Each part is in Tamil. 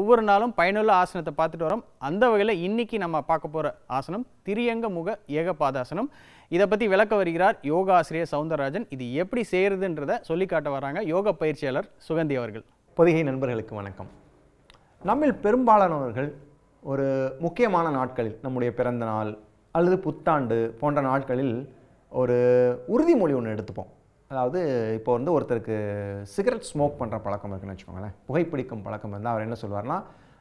ஒவ்வொரு நாளும் பயனுள்ள ஆசனத்தை பார்த்துட்டு வரோம் அந்த வகையில் இன்னைக்கு நம்ம பார்க்க போகிற ஆசனம் திரியங்க முக ஏகபாதாசனம் இதை பற்றி விளக்க வருகிறார் யோகா ஆசிரியர் சவுந்தரராஜன் இது எப்படி செய்யறதுன்றதை சொல்லி காட்ட வராங்க யோக பயிற்சியாளர் சுகந்தி அவர்கள் பொதிகை நண்பர்களுக்கு வணக்கம் நம்மில் பெரும்பாலானவர்கள் ஒரு முக்கியமான நாட்களில் நம்முடைய பிறந்த நாள் அல்லது புத்தாண்டு போன்ற நாட்களில் ஒரு உறுதிமொழி ஒன்று எடுத்துப்போம் அதாவது இப்போ வந்து ஒருத்தருக்கு சிகரெட் ஸ்மோக் பண்ணுற பழக்கம் இருக்குன்னு வச்சுக்கோங்களேன் புகைப்பிடிக்கும் பழக்கம் இருந்தால் அவர் என்ன சொல்லுவார்னா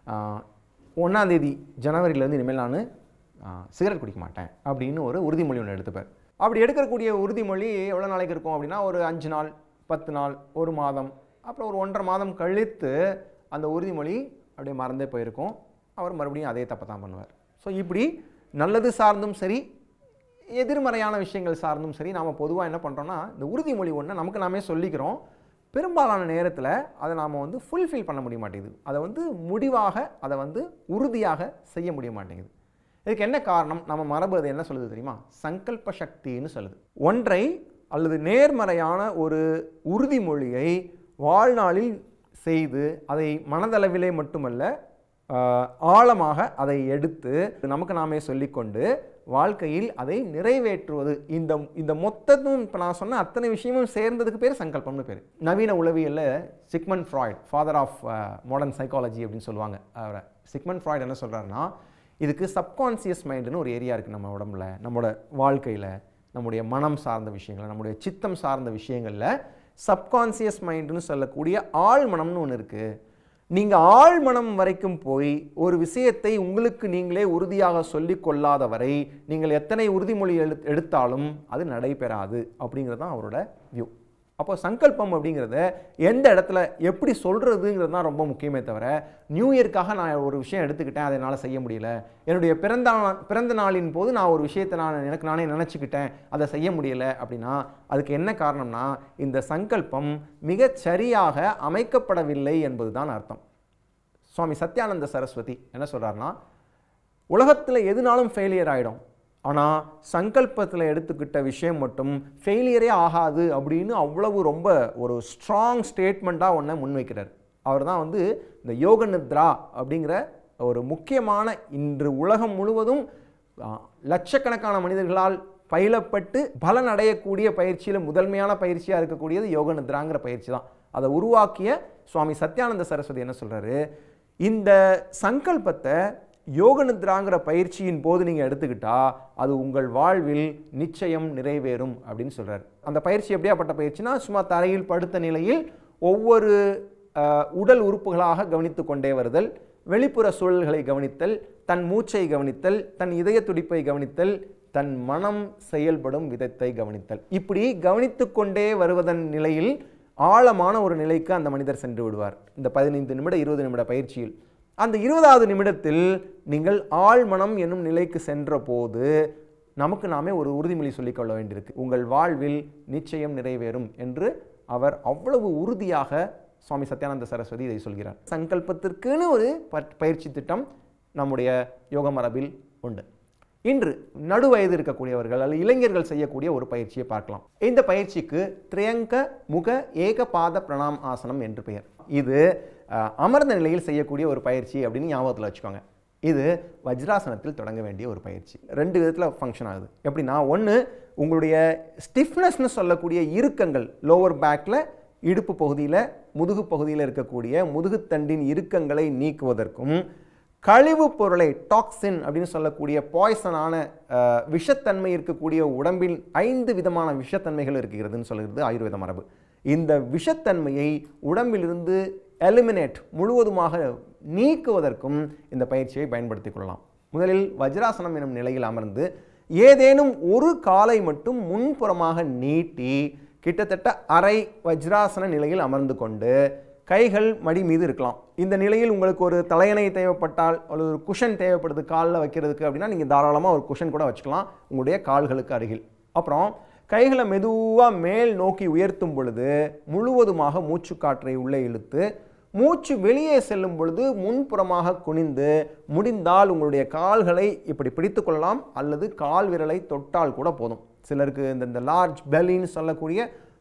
ஒன்றாந்தேதி ஜனவரியிலேருந்து இனிமேல் நான் சிகரெட் குடிக்க மாட்டேன் அப்படின்னு ஒரு உறுதிமொழி ஒன்று எடுத்துப்பார் அப்படி எடுக்கக்கூடிய உறுதிமொழி எவ்வளோ நாளைக்கு இருக்கும் அப்படின்னா ஒரு அஞ்சு நாள் பத்து நாள் ஒரு மாதம் அப்புறம் ஒரு ஒன்றரை மாதம் கழித்து அந்த உறுதிமொழி அப்படியே மறந்தே போயிருக்கும் அவர் மறுபடியும் அதே தப்பை தான் பண்ணுவார் ஸோ இப்படி நல்லது சார்ந்தும் சரி எதிர்மறையான விஷயங்கள் சார்ந்தும் சரி நாம் பொதுவாக என்ன பண்ணுறோம்னா இந்த உறுதிமொழி ஒன்று நமக்கு நாமே சொல்லிக்கிறோம் பெரும்பாலான நேரத்தில் அதை நாம் வந்து ஃபுல்ஃபில் பண்ண முடிய மாட்டேங்குது அதை வந்து முடிவாக அதை வந்து உறுதியாக செய்ய முடிய மாட்டேங்குது இதுக்கு என்ன காரணம் நம்ம மரபு அது என்ன சொல்லுது தெரியுமா சங்கல்ப சக்தின்னு சொல்லுது ஒன்றை அல்லது நேர்மறையான ஒரு உறுதிமொழியை வாழ்நாளில் செய்து அதை மனதளவிலே மட்டுமல்ல ஆஹ், ஆழமாக அதை எடுத்து நமக்கு நாமே சொல்லிக்கொண்டு வாழ்க்கையில் அதை நிறைவேற்றுவது இந்த இந்த மொத்தமும் இப்போ நான் சொன்ன அத்தனை விஷயமும் சேர்ந்ததுக்கு பேர் சங்கல்பம்னு பேர் நவீன உளவியல்ல Sigmund Freud father of modern psychology அப்படின்னு சொல்லுவாங்க அவரை சிக்மன் ஃப்ராய்ட் என்ன சொல்றாருன்னா இதுக்கு சப்கான்சியஸ் மைண்டுன்னு ஒரு ஏரியா இருக்குது நம்ம உடம்புல நம்மளோட வாழ்க்கையில் நம்முடைய மனம் சார்ந்த விஷயங்கள் நம்முடைய சித்தம் சார்ந்த விஷயங்களில் சப்கான்சியஸ் மைண்டுன்னு சொல்லக்கூடிய ஆழ்மனம்னு ஒன்று இருக்குது நீங்கள் ஆழ்மனம் வரைக்கும் போய் ஒரு விஷயத்தை உங்களுக்கு நீங்களே உறுதியாக சொல்லிக் கொள்ளாத வரை நீங்கள் எத்தனை உறுதிமொழி எழு எடுத்தாலும் அது நடைபெறாது அப்படிங்கிறது தான் அவரோட வியூ அப்போ சங்கல்பம் அப்படிங்கிறத எந்த இடத்துல எப்படி சொல்கிறதுங்கிறது தான் ரொம்ப முக்கியமே தவிர நியூ இயர்க்காக நான் ஒரு விஷயம் எடுத்துக்கிட்டேன் அதை என்னால் செய்ய முடியல என்னுடைய பிறந்த நா- பிறந்த நாளின் போது நான் ஒரு விஷயத்தை நான் எனக்கு நானே நினச்சிக்கிட்டேன் அதை செய்ய முடியல அப்படின்னா அதுக்கு என்ன காரணம்னா இந்த சங்கல்பம் மிகச் சரியாக அமைக்கப்படவில்லை என்பது தான் அர்த்தம் சுவாமி சத்யானந்த சரஸ்வதி என்ன சொல்றாருன்னா உலகத்தில் எதுனாலும் ஃபெயிலியர் ஆகிடும் ஆனால் சங்கல்பத்தில் எடுத்துக்கிட்ட விஷயம் மட்டும் ஃபெயிலியரே ஆகாது அப்படின்னு அவ்வளவு ரொம்ப ஒரு ஸ்ட்ராங் ஸ்டேட்மெண்ட்டாக ஒன்றை முன்வைக்கிறார் அவர் தான் வந்து இந்த யோக நித்ரா அப்படிங்கிற ஒரு முக்கியமான இன்று உலகம் முழுவதும் ஆ, லட்சக்கணக்கான மனிதர்களால் பயிலப்பட்டு பலன் அடையக்கூடிய பயிற்சியில் முதன்மையான பயிற்சியாக இருக்கக்கூடியது யோக நித்ராங்கிற பயிற்சி தான் அதை உருவாக்கிய சுவாமி சத்யானந்த சரஸ்வதி என்ன சொல்றாரு இந்த சங்கல்பத்தை யோக நித்ராங்கிற பயிற்சியின் போது நீங்கள் எடுத்துக்கிட்டா அது உங்கள் வாழ்வில் நிச்சயம் நிறைவேறும் அப்படின்னு சொல்றாரு அந்த பயிற்சி எப்படியாப்பட்ட பயிற்சினா சும்மா தரையில் படுத்த நிலையில் ஒவ்வொரு அஹ், உடல் உறுப்புகளாக கவனித்து கொண்டே வருதல் வெளிப்புற சூழல்களை கவனித்தல் தன் மூச்சை கவனித்தல் தன் இதய துடிப்பை கவனித்தல் தன் மனம் செயல்படும் விதத்தை கவனித்தல் இப்படி கவனித்து கொண்டே வருவதன் நிலையில் ஆழமான ஒரு நிலைக்கு அந்த மனிதர் சென்று விடுவார் இந்த பதினைந்து நிமிட இருபது நிமிட பயிற்சியில் அந்த இருபதாவது நிமிடத்தில் நீங்கள் ஆழ்மனம் என்னும் நிலைக்கு சென்ற போது நமக்கு நாமே ஒரு உறுதிமொழி சொல்லிக்கொள்ள வேண்டியிருக்கு உங்கள் வாழ்வில் நிச்சயம் நிறைவேறும் என்று அவர் அவ்வளவு உறுதியாக சுவாமி சத்யானந்த சரஸ்வதி இதை சொல்கிறார் சங்கல்பத்திற்குன்னு ஒரு ப- பயிற்சி திட்டம் நம்முடைய யோக மரபில் உண்டு இன்று நடுவயது இருக்கக்கூடியவர்கள் அல்லது இளைஞர்கள் செய்யக்கூடிய ஒரு பயிற்சியை பார்க்கலாம் இந்த பயிற்சிக்கு திரியங்க முக ஏகபாத பிரணாம் ஆசனம் என்று பெயர் இது அஹ், அமர்ந்த நிலையில் செய்யக்கூடிய ஒரு பயிற்சி அப்படின்னு ஞாபகத்தில் வச்சுக்கோங்க இது வஜ்ராசனத்தில் தொடங்க வேண்டிய ஒரு பயிற்சி ரெண்டு விதத்தில் ஃபங்க்ஷன் ஆகுது எப்படின்னா ஒன்று உங்களுடைய ஸ்டிஃப்னஸ்னு சொல்லக்கூடிய இறுக்கங்கள் லோவர் பேக்கில் இடுப்பு பகுதியில் முதுகு பகுதியில் இருக்கக்கூடிய முதுகுத்தண்டின் இறுக்கங்களை நீக்குவதற்கும் கழிவுப் பொருளை டாக்ஸின் அப்படின்னு சொல்லக்கூடிய பாய்சனான விஷத்தன்மை இருக்கக்கூடிய உடம்பில் ஐந்து விதமான விஷத்தன்மைகள் இருக்கிறதுன்னு சொல்கிறது ஆயுர்வேத மரபு இந்த விஷத்தன்மையை உடம்பிலிருந்து எலிமினேட் முழுவதுமாக நீக்குவதற்கும் இந்த பயிற்சியை பயன்படுத்திக் கொள்ளலாம் முதலில் வஜ்ராசனம் எனும் நிலையில் அமர்ந்து ஏதேனும் ஒரு காலை மட்டும் முன்புறமாக நீட்டி கிட்டத்தட்ட அரை வஜ்ராசன நிலையில் அமர்ந்து கொண்டு கைகள் மடி மீது இருக்கலாம் இந்த நிலையில் உங்களுக்கு ஒரு தலையணை தேவைப்பட்டால் அல்லது ஒரு குஷன் தேவைப்படுது காலில் வைக்கிறதுக்கு அப்படின்னா நீங்கள் தாராளமாக ஒரு குஷன் கூட வச்சுக்கலாம் உங்களுடைய கால்களுக்கு அருகில் அப்புறம் கைகளை மெதுவாக மேல் நோக்கி உயர்த்தும் பொழுது முழுவதுமாக மூச்சுக்காற்றை உள்ளே இழுத்து மூச்சு வெளியே செல்லும் பொழுது முன்புறமாக குனிந்து முடிந்தால் உங்களுடைய கால்களை இப்படி பிடித்து கொள்ளலாம் அல்லது கால் விரலை தொட்டால் கூட போதும் சிலருக்கு இந்த இந்த லார்ஜ் பெலின்னு சொல்லக்கூடிய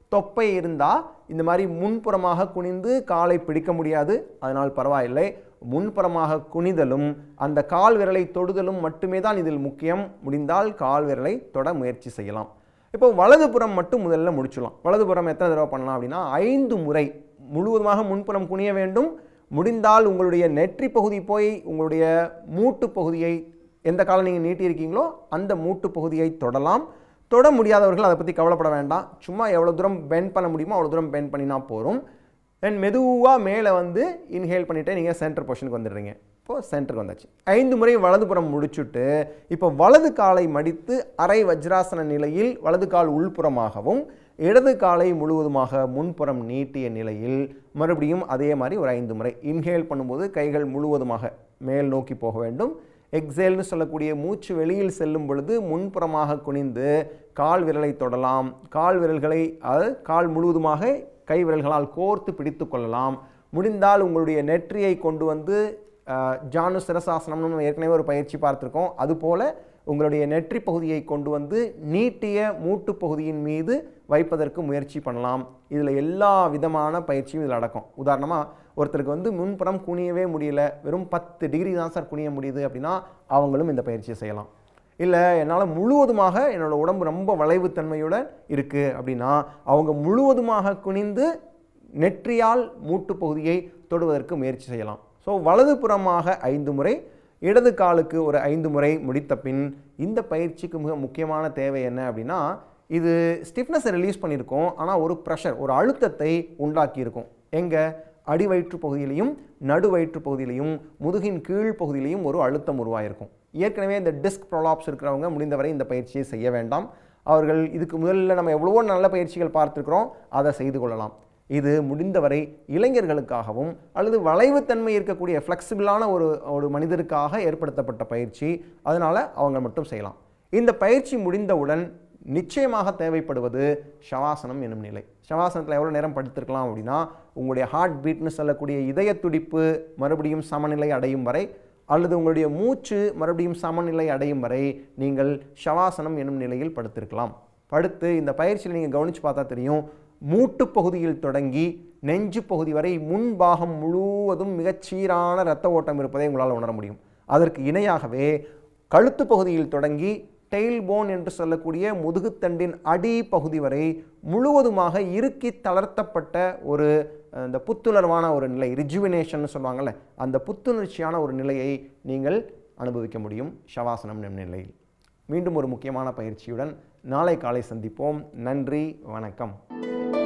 தொப்பை இருந்தால் இந்த மாதிரி முன்புறமாக குனிந்து காலை பிடிக்க முடியாது அதனால் பரவாயில்லை முன்புறமாக குனிதலும் அந்த கால் விரலை தொடுதலும் மட்டுமே தான் இதில் முக்கியம் முடிந்தால் கால் விரலை தொட முயற்சி செய்யலாம் இப்போ வலதுபுறம் மட்டும் முதல்ல முடிச்சிடலாம் வலதுபுறம் எத்தனை தடவை பண்ணலாம் அப்படின்னா ஐந்து முறை முழுவதுமாக முன்புறம் குனிய வேண்டும் முடிந்தால் உங்களுடைய நெற்றி பகுதி போய் உங்களுடைய மூட்டு பகுதியை எந்த காலம் நீங்கள் நீட்டியிருக்கீங்களோ அந்த மூட்டு பகுதியை தொடலாம் தொட முடியாதவர்கள் அதை பற்றி கவலைப்பட வேண்டாம் சும்மா எவ்வளோ தூரம் பெண்ட் பண்ண முடியுமோ அவ்வளோ தூரம் பெண்ட் பண்ணினா போதும் தென் மெதுவாக மேலே வந்து இன்ஹேல் பண்ணிவிட்டு நீங்கள் சென்டர் பொசிஷனுக்கு வந்துடுறீங்க இப்போது சென்டருக்கு வந்தாச்சு ஐந்து முறை வலதுபுறம் முடிச்சுட்டு இப்போ வலது காலை மடித்து அரை வஜ்ராசன நிலையில் வலது கால் உள்புறமாகவும் இடது காலை முழுவதுமாக முன்புறம் நீட்டிய நிலையில் மறுபடியும் அதே மாதிரி ஒரு ஐந்து முறை இன்ஹேல் பண்ணும்போது கைகள் முழுவதுமாக மேல் நோக்கி போக வேண்டும் எக்ஸேல்னு சொல்லக்கூடிய மூச்சு வெளியில் செல்லும் பொழுது முன்புறமாக குனிந்து கால் விரலை தொடலாம் கால் விரல்களை அது கால் முழுவதுமாக கை விரல்களால் கோர்த்து பிடித்து கொள்ளலாம் முடிந்தால் உங்களுடைய நெற்றியை கொண்டு வந்து அஹ், ஜானு சிரசாசனம்னு நம்ம ஏற்கனவே ஒரு பயிற்சி பார்த்துருக்கோம் அதுபோல உங்களுடைய நெற்றி பகுதியை கொண்டு வந்து நீட்டிய மூட்டு பகுதியின் மீது வைப்பதற்கு முயற்சி பண்ணலாம் இதில் எல்லா விதமான பயிற்சியும் இதில் அடக்கும் உதாரணமாக ஒருத்தருக்கு வந்து முன்புறம் குனியவே முடியல வெறும் பத்து டிகிரி தான் சார் குனிய முடியுது அப்படின்னா அவங்களும் இந்த பயிற்சியை செய்யலாம் இல்லை என்னால் முழுவதுமாக என்னோட உடம்பு ரொம்ப வளைவுத்தன்மையுடன் இருக்குது அப்படின்னா அவங்க முழுவதுமாக குனிந்து நெற்றியால் மூட்டு பகுதியை தொடுவதற்கு முயற்சி செய்யலாம் ஸோ வலதுபுறமாக ஐந்து முறை இடது காலுக்கு ஒரு ஐந்து முறை முடித்த பின் இந்த பயிற்சிக்கு மிக முக்கியமான தேவை என்ன அப்படின்னா இது ஸ்டிஃப்னஸை ரிலீஸ் பண்ணியிருக்கோம் ஆனால் ஒரு ப்ரெஷர் ஒரு அழுத்தத்தை உண்டாக்கியிருக்கும் எங்கே அடி வயிற்று பகுதியிலையும் நடு வயிற்று பகுதியிலையும் முதுகின் கீழ் பகுதியிலையும் ஒரு அழுத்தம் உருவாயிருக்கும் ஏற்கனவே இந்த டிஸ்க் ப்ரொலாப்ஸ் இருக்கிறவங்க முடிந்தவரை இந்த பயிற்சியை செய்ய வேண்டாம் அவர்கள் இதுக்கு முதல்ல நம்ம எவ்வளவோ நல்ல பயிற்சிகள் பார்த்துருக்குறோம் அதை செய்து கொள்ளலாம் இது முடிந்தவரை இளைஞர்களுக்காகவும் அல்லது வளைவுத்தன்மை இருக்கக்கூடிய ஃப்ளெக்சிபிளான ஒரு ஒரு மனிதருக்காக ஏற்படுத்தப்பட்ட பயிற்சி அதனால் அவங்க மட்டும் செய்யலாம் இந்த பயிற்சி முடிந்தவுடன் நிச்சயமாக தேவைப்படுவது ஷவாசனம் என்னும் நிலை ஷவாசனத்தில் எவ்வளோ நேரம் படுத்திருக்கலாம் அப்படின்னா உங்களுடைய ஹார்ட் பீட்னு சொல்லக்கூடிய இதய துடிப்பு மறுபடியும் சமநிலை அடையும் வரை அல்லது உங்களுடைய மூச்சு மறுபடியும் சமநிலை அடையும் வரை நீங்கள் ஷவாசனம் என்னும் நிலையில் படுத்திருக்கலாம் படுத்து இந்த பயிற்சியில் நீங்கள் கவனித்து பார்த்தா தெரியும் மூட்டு பகுதியில் தொடங்கி நெஞ்சு பகுதி வரை முன்பாகம் முழுவதும் மிகச் சீரான இரத்த ஓட்டம் இருப்பதை உங்களால் உணர முடியும் அதற்கு இணையாகவே கழுத்து பகுதியில் தொடங்கி டெயில் போன் என்று சொல்லக்கூடிய முதுகுத்தண்டின் அடி பகுதி வரை முழுவதுமாக இறுக்கி தளர்த்தப்பட்ட ஒரு அஹ், இந்த புத்துணர்வான ஒரு நிலை ரிஜுவினேஷன் சொல்லுவாங்கள்ல அந்த புத்துணர்ச்சியான ஒரு நிலையை நீங்கள் அனுபவிக்க முடியும் ஷவாசனம் எனும் நிலையில் மீண்டும் ஒரு முக்கியமான பயிற்சியுடன் நாளை காலை சந்திப்போம் நன்றி வணக்கம்